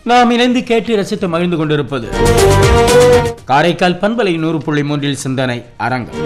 நாம் இணைந்து கேட்டு ரசித்து மகிழ்ந்து கொண்டிருப்பது காரைக்கால் பண்பலை நூறு புள்ளி மூன்றில் சிந்தனை அரங்கம்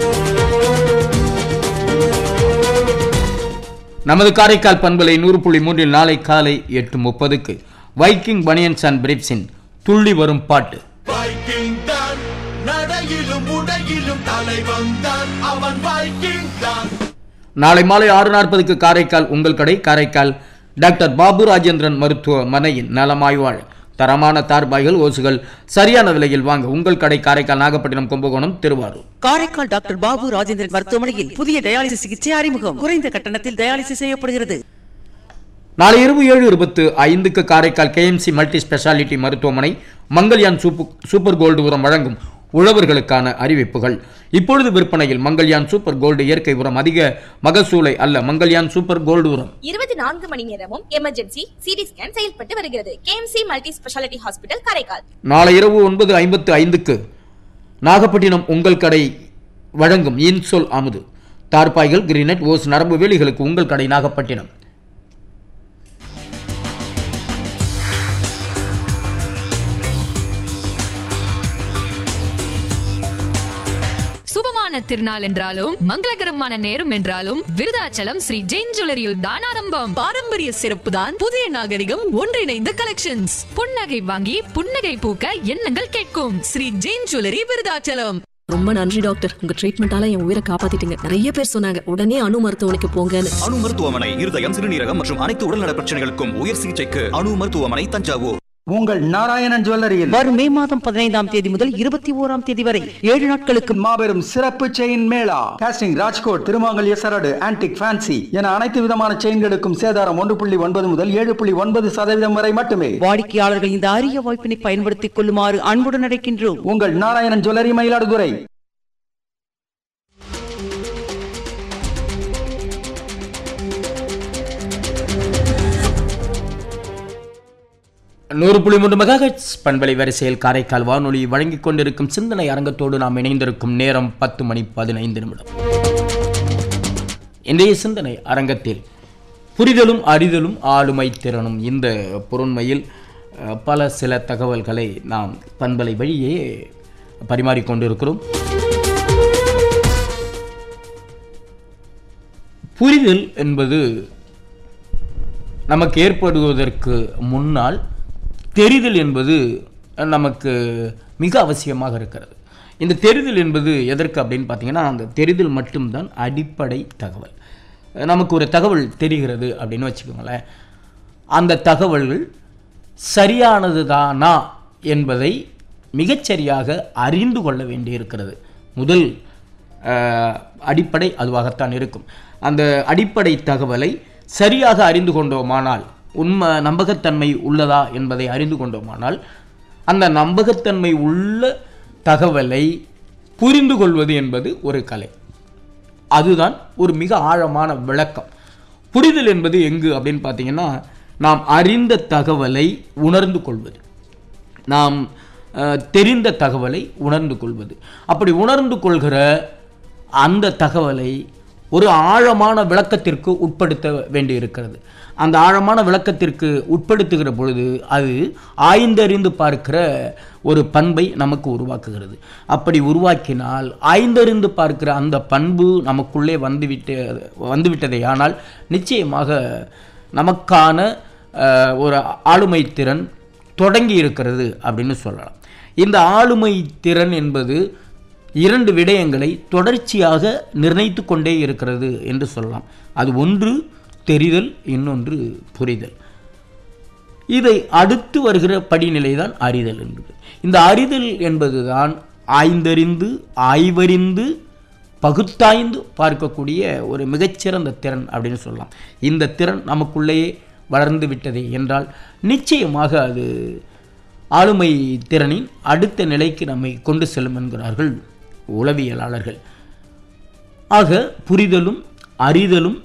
நமது காரைக்கால் பண்பலை நூறு புள்ளி மூன்றில் நாளை காலை எட்டு முப்பதுக்கு வைக்கிங் பனியன்ஸ் அண்ட் பிரிப்ஸின் துள்ளி வரும் பாட்டு வைக்கிங் தான் நடையிலும் உடையிலும் தலைவன் தான் அவன் வைக்கிங் தான் நாளை மாலை ஆறு நாற்பதுக்கு காரைக்கால் உங்கள் கடை காரைக்கால் டாக்டர் பாபு ராஜேந்திரன் மருத்துவமனையின் நலமாய்வாழ் தரமான தார்பாய்கள் ஓசுகள் சரியான விலையில் வாங்க உங்கள் கடை காரைக்கால் நாகப்பட்டினம் கும்பகோணம் திருவாரூர் காரைக்கால் டாக்டர் பாபு ராஜேந்திரன் மருத்துவமனையில் புதிய டயாலிசிஸ் சிகிச்சை அறிமுகம் குறைந்த கட்டணத்தில் டயாலிசிஸ் செய்யப்படுகிறது நாளை இரவு ஏழு இருபத்து ஐந்துக்கு காரைக்கால் கேஎம்சி மல்டி ஸ்பெஷாலிட்டி மருத்துவமனை மங்கல்யான் சூப்பர் சூப்பர் கோல்டு உரம் வழங்கும் உழவர்களுக்கான அறிவிப்புகள் இப்பொழுது விற்பனையில் மங்கல்யான் சூப்பர் கோல்டு இயற்கை உரம் அதிக மகசூலை அல்ல மங்கல்யான் சூப்பர் கோல்டு உரம் இருபத்தி நான்கு மணி நேரமும் எமர்ஜென்சி சிடி ஸ்கேன் செயல்பட்டு வருகிறது K M C multi speciality hospital Karaikal நாளை இரவு ஒன்பது ஐம்பத்து ஐந்துக்கு நாகப்பட்டினம் உங்கள் கடை வழங்கும் இன்சொல் அமுது தார்பாய்கள் கிரீனட் ஓஸ் நரம்பு வேலிகளுக்கு உங்கள் கடை நாகப்பட்டினம் சுபமான திருநாள் என்றாலும் மங்களகரமான நேரம் என்றாலும் விருதாச்சலம் ஸ்ரீ ஜெயின் ஜுவல்லரியில் தான் ஆரம்பம் பாரம்பரிய சிறப்பு தான் புதிய நாகரிகம் ஒன்றிணைந்த கலெக்ஷன்ஸ் புன்னகை வாங்கி புன்னகை பூக்க எண்ணங்கள் கேட்கும் ஸ்ரீ ஜெயின் ஜுவல்லரி விருதாச்சலம் ரொம்ப நன்றி டாக்டர் உங்க ட்ரீட்மெண்டால என் உயிரை காப்பாத்திட்டீங்க நிறைய பேர் சொன்னாங்க உடனே அணு மருத்துவமனைக்கு போங்கன்னு அணு மருத்துவமனை இருதயம் சிறுநீரகம் மற்றும் அனைத்து உடல்நல பிரச்சனைகளுக்கும் உயர் சிகிச்சைக்கு அணு மருத்துவமனை தஞ்சாவூர் உங்கள் நாராயணன் ஜுவல்லரியில் வரும் மே மாதம் பதினைந்தாம் தேதி முதல் இருபத்தி ஓராம் தேதி வரை ஏழு நாட்களுக்கு மாபெரும் சிறப்பு செயின் மேளா காஸ்டிங் ராஜ்கோட் திருமாங்கல்ய சரடு ஆன்டிக் ஃபேன்சி என அனைத்து விதமான செயின்களுக்கும் சேதாரம் ஒன்று புள்ளி ஒன்பது முதல் ஏழு புள்ளி ஒன்பது சதவீதம் வரை மட்டுமே வாடிக்கையாளர்கள் இந்த அரிய வாய்ப்பினை பயன்படுத்திக் கொள்ளுமாறு அன்புடன் அழைக்கின்றோம் உங்கள் நாராயணன் ஜுவல்லரி மயிலாடுதுறை நூறு புள்ளி மூன்று மெகாஹெட்ஸ் பண்பலை வரிசையில் காரைக்கால் வானொலி வழங்கிக் கொண்டிருக்கும் சிந்தனை அரங்கத்தோடு நாம் இணைந்திருக்கும் நேரம் பத்து மணி பதினைந்து நிமிடம் இன்றைய சிந்தனை அரங்கத்தில் புரிதலும் அறிதலும் ஆளுமை திறனும் இந்த பொருண்மையில் அஹ், பல சில தகவல்களை நாம் பண்பலை வழியே பரிமாறிக்கொண்டிருக்கிறோம் புரிதல் என்பது நமக்கு ஏற்படுவதற்கு முன்னால் தெரிதல் என்பது நமக்கு மிக அவசியமாக இருக்கிறது இந்த தெரிதல் என்பது எதற்கு அப்படின்னு பார்த்தீங்கன்னா அந்த தெரிதல் மட்டும்தான் அடிப்படை தகவல் நமக்கு ஒரு தகவல் தெரிகிறது அப்படின்னு வச்சுக்கோங்களேன் அந்த தகவல்கள் சரியானது தானா என்பதை மிகச்சரியாக அறிந்து கொள்ள வேண்டியிருக்கிறது முதல் அஹ், அடிப்படை அதுவாகத்தான் இருக்கும் அந்த அடிப்படை தகவலை சரியாக அறிந்து கொண்டோமானால் உண்மை நம்பகத்தன்மை உள்ளதா என்பதை அறிந்து கொண்டோமானால் அந்த நம்பகத்தன்மை உள்ள தகவலை புரிந்து கொள்வது என்பது ஒரு கலை அதுதான் ஒரு மிக ஆழமான விளக்கம் புரிதல் என்பது எங்கு அப்படின்னு பார்த்தீங்கன்னா நாம் அறிந்த தகவலை உணர்ந்து கொள்வது நாம் அஹ், தெரிந்த தகவலை உணர்ந்து கொள்வது அப்படி உணர்ந்து கொள்கிற அந்த தகவலை ஒரு ஆழமான விளக்கத்திற்கு உட்படுத்த வேண்டியிருக்கிறது அந்த ஆழமான விளக்கத்திற்கு உட்படுத்துகிற பொழுது அது ஆய்ந்தறிந்து பார்க்கிற ஒரு பண்பை நமக்கு உருவாக்குகிறது அப்படி உருவாக்கினால் ஆய்ந்தறிந்து பார்க்கிற அந்த பண்பு நமக்குள்ளே வந்துவிட்டு வந்துவிட்டதே ஆனால் நிச்சயமாக நமக்கான அஹ், ஒரு ஆளுமை திறன் தொடங்கி இருக்கிறது அப்படின்னு சொல்லலாம் இந்த ஆளுமை திறன் என்பது இரண்டு விடயங்களை தொடர்ச்சியாக நிர்ணயித்து கொண்டே இருக்கிறது என்று சொல்லலாம் அது ஒன்று தெரிதல் இன்னொன்று புரிதல் இதை அடுத்து வருகிற படிநிலை தான் அறிதல் என்பது இந்த அறிதல் என்பதுதான் ஆய்ந்தறிந்து ஆய்வறிந்து பகுத்தாய்ந்து பார்க்கக்கூடிய ஒரு மிகச்சிறந்த திறன் அப்படின்னு சொல்லலாம் இந்த திறன் நமக்குள்ளேயே வளர்ந்து விட்டதே என்றால் நிச்சயமாக அது ஆளுமை திறனின் அடுத்த நிலைக்கு நம்மை கொண்டு செல்லும் என்கிறார்கள் உளவியலாளர்கள் ஆக புரிதலும் அறிதலும்